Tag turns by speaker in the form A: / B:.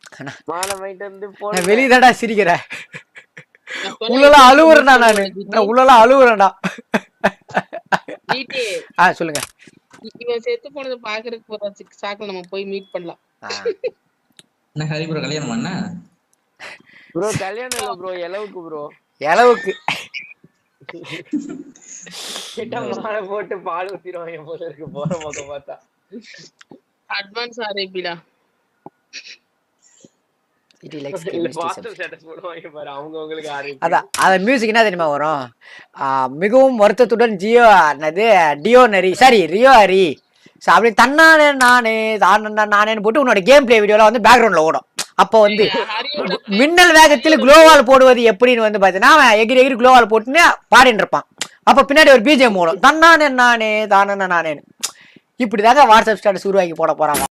A: மாலை வாங்கிட்டு வந்து
B: நான்
A: போன
B: வெளியதாடா சிரிக்கிறேன்
C: நான் சொன்னேன்,
B: உள்ளலாம்
C: GT
B: அழுவுறேன்டா
C: meet
B: நானு
C: பண்ணுவோம்
B: நான் உள்ளலாம் அழுவுறேன்டா
C: GT,
B: ஆ சொல்லுங்க
C: இவன் செத்து போனதை பாக்குறதுக்கு போற சாக்கு நம்ம போய் மீட் பண்ணலாம்
B: ஆ,
D: என்ன ஹரி ப்ரோ கல்யாணம் பண்ண
A: ப்ரோ கல்யாணம் இல்ல ப்ரோ எலவுக்கு ப்ரோ
B: எளவுக்கு
A: கிட்ட மாலை போட்டு பால் ஊத்திடுவாங்க போல இருக்கு போற பக்கம் பார்த்தா
C: அட்வான்ஸ் ஆர்ஐபிடா
B: It likes
A: இல்ல
B: chemistry subject.
A: வாட்ஸ்அப் ஸ்டேட்டஸ் போடுவாங்க பாரு அவங்க உங்களுக்கு ஆரம்பிச்சு
B: அதான் அந்த மியூசிக் என்ன தெரியுமா வரும் ஆ, மிகவும் வருத்தத்துடன் ஜியோ என்னது டியோ நரி சாரி ரியோ ஹரி ஸோ அப்படி தன்னானே நானே தானே நானேன்னு போட்டு உன்னோட கேம் பிளே வீடியோல வந்து பேக்ரவுண்ட்ல ஓடும் அப்போ வந்து
C: ஹரியோட
B: மின்னல் வேகத்தில் குளோவால் போடுவது எப்படின்னு வந்து பார்த்தீங்கன்னா அவன் எகிரி எகிரி குளோவால் போட்டுன்னு பாடிட்டு இருப்பான் அப்போ பின்னாடி ஒரு பிஜிஎம் ஓடும் தன்னானே நானே தானே நானேன்னு இப்படிதாங்க வாட்ஸ்அப் ஸ்டேட்டஸ் உருவாக்கி போட போறாங்க